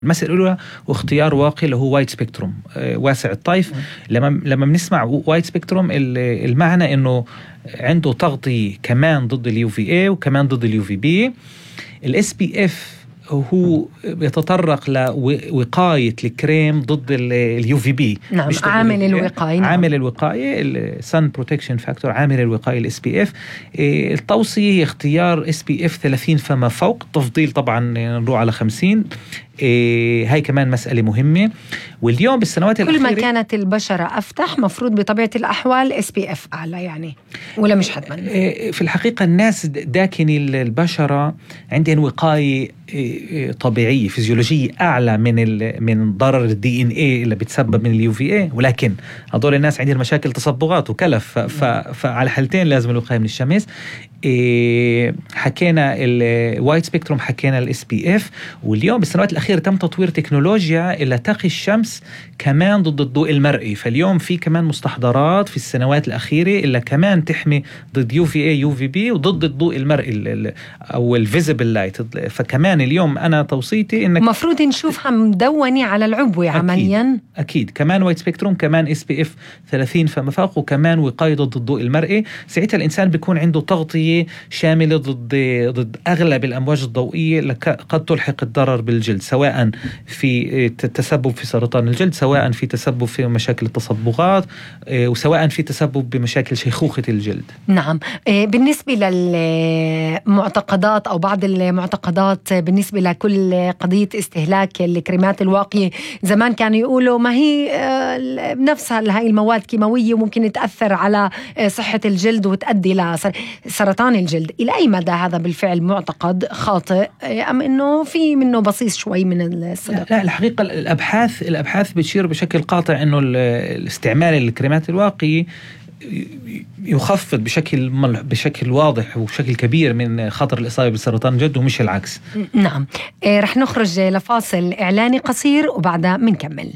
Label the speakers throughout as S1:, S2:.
S1: المسألة الأولى واختيار واقي اللي هو وايد سبيكتروم واسع الطيف لما لما بنسمع وايد سبيكتروم المعنى انه عنده تغطية كمان ضد اليو في اي وكمان ضد اليو في بي الاس بي اف هو بيتطرق لوقايه الكريم ضد اليو في بي
S2: نعم عامل الوقايه نعم.
S1: عامل الوقايه السن بروتكشن فاكتور عامل الوقايه الاس بي اف التوصيه هي اختيار اس بي اف 30 فما فوق تفضيل طبعا نروح على 50 إيه هاي كمان مسألة مهمة واليوم بالسنوات
S2: كل
S1: الأخيرة
S2: ما كانت البشرة أفتح مفروض بطبيعة الأحوال اس بي اف أعلى يعني ولا مش حتما
S1: إيه في الحقيقة الناس داكني البشرة عندهم وقاية إيه طبيعية فيزيولوجية أعلى من من ضرر الدي إن إيه اللي بتسبب من اليو في إيه ولكن هذول الناس عندهم مشاكل تصبغات وكلف فعلى حالتين لازم الوقاية من الشمس إيه حكينا الوايت سبيكتروم حكينا الاس بي اف واليوم بالسنوات الاخيره تم تطوير تكنولوجيا اللي تقي الشمس كمان ضد الضوء المرئي فاليوم في كمان مستحضرات في السنوات الاخيره اللي كمان تحمي ضد يو في اي يو في بي وضد الضوء المرئي او الفيزبل لايت فكمان اليوم انا توصيتي انك
S2: المفروض نشوفها مدونه على العبوه
S1: أكيد
S2: عمليا
S1: اكيد كمان وايت سبيكتروم كمان اس بي اف 30 فما فوق وكمان وقايه ضد الضوء المرئي ساعتها الانسان بيكون عنده تغطيه شامله ضد ضد اغلب الامواج الضوئيه اللي قد تلحق الضرر بالجلد سواء في تسبب في سرطان الجلد سواء في تسبب في مشاكل التصبغات وسواء في تسبب بمشاكل شيخوخه الجلد
S2: نعم بالنسبه للمعتقدات او بعض المعتقدات بالنسبه لكل قضيه استهلاك الكريمات الواقيه زمان كانوا يقولوا ما هي نفسها هاي المواد كيماويه وممكن تاثر على صحه الجلد وتؤدي لسرطان الجلد الى اي مدى هذا بالفعل معتقد خاطئ ام انه في منه بصيص شوي من الصدق
S1: لا الحقيقه الابحاث الابحاث بتشير بشكل قاطع انه الاستعمال الكريمات الواقيه يخفض بشكل بشكل واضح وبشكل كبير من خطر الاصابه بسرطان الجلد ومش العكس.
S2: نعم، رح نخرج لفاصل اعلاني قصير وبعدها بنكمل.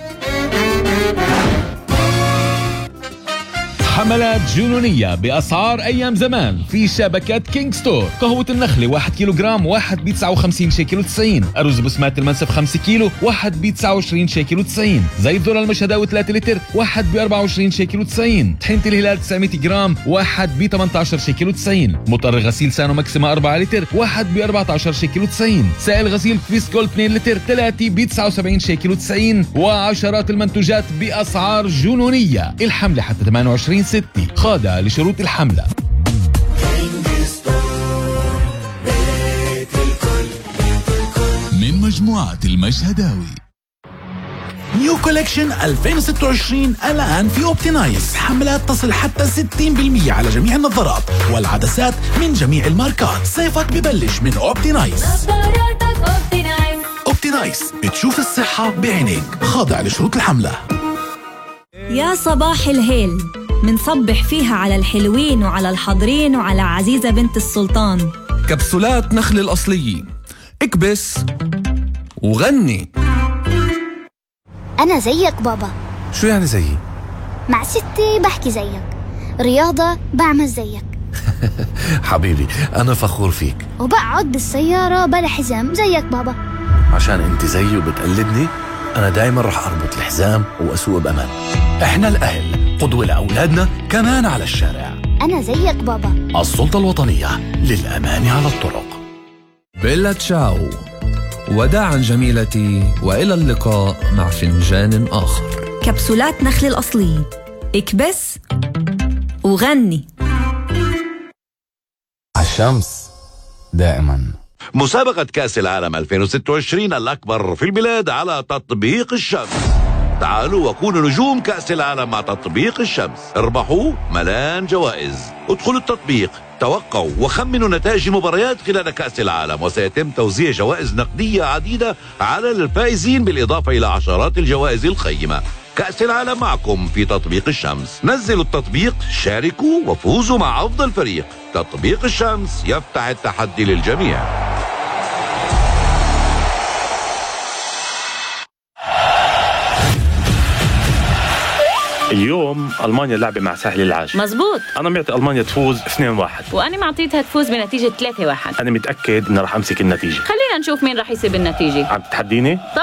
S3: حملات جنونية بأسعار أيام زمان في شبكة كينج ستور قهوة النخلة 1 كيلو جرام 1 ب 59 شيكل و90 أرز بسمات المنسف 5 كيلو 1 ب 29 شيكل و90 زيت ذرة المشهداوي 3 لتر 1 ب 24 شيكل و90 طحينة الهلال 900 جرام 1 ب 18 شيكل و90 مطر غسيل سانو ماكسيما 4 لتر 1 ب 14 شيكل و90 سائل غسيل فيسكول 2 لتر 3 ب 79 شيكل و90 وعشرات المنتوجات بأسعار جنونية الحملة حتى 28 ستي خاضع لشروط الحملة
S4: من مجموعة المشهداوي نيو كوليكشن 2026 الآن في أوبتينايز حملات تصل حتى 60% على جميع النظارات والعدسات من جميع الماركات صيفك ببلش من أوبتينايز أوبتينايز بتشوف الصحة بعينيك خاضع لشروط الحملة
S5: يا صباح الهيل منصبح فيها على الحلوين وعلى الحاضرين وعلى عزيزة بنت السلطان
S6: كبسولات نخل الأصلية اكبس وغني
S7: أنا زيك بابا
S6: شو يعني زيي؟
S7: مع ستي بحكي زيك رياضة بعمل زيك
S6: حبيبي أنا فخور فيك
S7: وبقعد بالسيارة بلا حزام زيك بابا
S6: عشان أنت زيي وبتقلدني أنا دايما رح أربط الحزام وأسوق بأمان إحنا الأهل قدوة لأولادنا كمان على الشارع
S7: أنا زيك بابا
S6: السلطة الوطنية للأمان على الطرق
S8: بيلا تشاو وداعا جميلتي وإلى اللقاء مع فنجان آخر
S5: كبسولات نخل الأصلية اكبس وغني
S9: الشمس دائما
S10: مسابقة كأس العالم 2026 الأكبر في البلاد على تطبيق الشمس تعالوا وكونوا نجوم كأس العالم مع تطبيق الشمس اربحوا ملان جوائز ادخلوا التطبيق توقعوا وخمنوا نتائج المباريات خلال كأس العالم وسيتم توزيع جوائز نقدية عديدة على الفائزين بالإضافة إلى عشرات الجوائز القيمة كأس العالم معكم في تطبيق الشمس نزلوا التطبيق شاركوا وفوزوا مع أفضل فريق تطبيق الشمس يفتح التحدي للجميع
S11: اليوم المانيا لعبه مع ساحل العاج
S5: مزبوط
S11: انا معطي المانيا تفوز 2-1
S5: وانا معطيتها تفوز بنتيجه 3-1
S11: انا متاكد اني راح امسك النتيجه
S5: خلينا نشوف مين رح يسيب النتيجه
S11: عم تتحديني